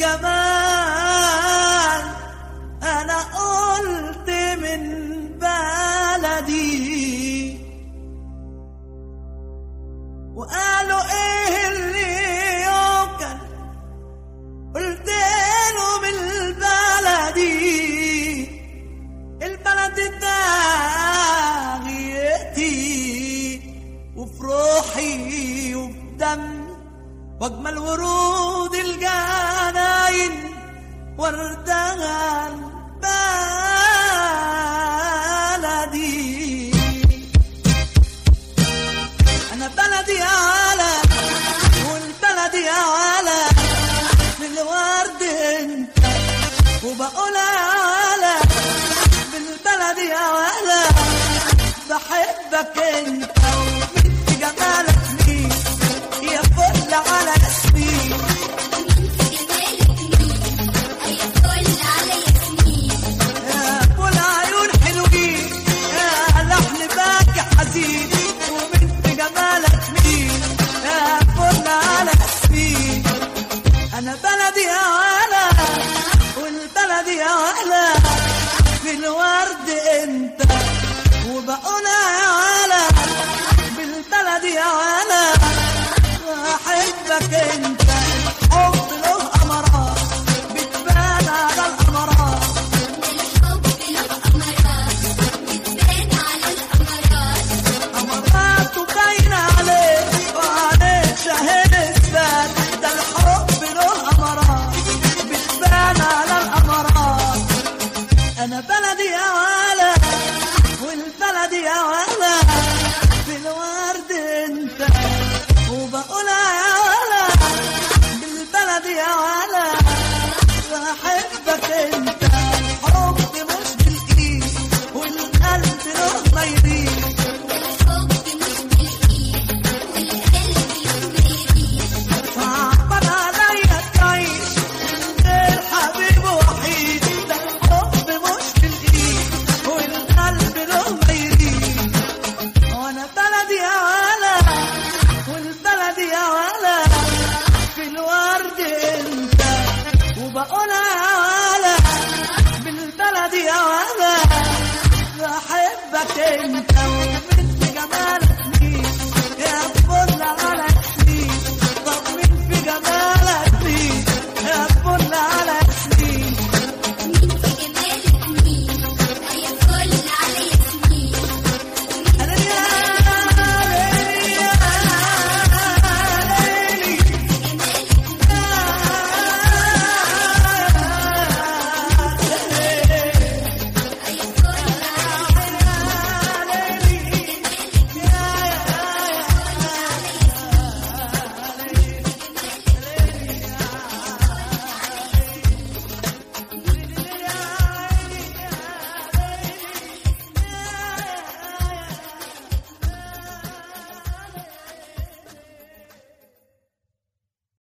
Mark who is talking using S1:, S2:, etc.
S1: جمال انا قلت من بلدي وقالوا ايه اللي يوكل قلت له بالبلدي البلد ده غيتي وفي روحي وفي دمي واجمل ورود الجناين وردها بلدي انا بلدي اعلى والبلدي اعلى من الورد انت وبقول اعلى بالبلدي اعلى بحبك انت وبنت جمالك مين يا فل على اسمي يا فل عيون حلوين يا لحن باكي حزين وبنت جمالك مين يا فل على اسمي انا بلدي اعلى والبلدي اعلى في الورد انت وبقول اعلى بالبلدي اعلى واحبك انت حب له امارات بتبان على الامارات امارات وباينه عليك وعليك شاهد اثبات ده الحب له امارات بتبان على الامارات انا بلدي اعلى والبلدي اعلى في الورد انت وبقول اعلى بالبلدي اعلى بحبك انت الحب مش بالايد والقلب له ما يريد صعبان عليا تعيش من غير حبيب وحيد ده الحب مش بالايد والقلب له ما يريد وانا بلدي اعلى والبلدي اعلى في الورد انت وبقول اعلى بالبلدي اعلى بحبك انت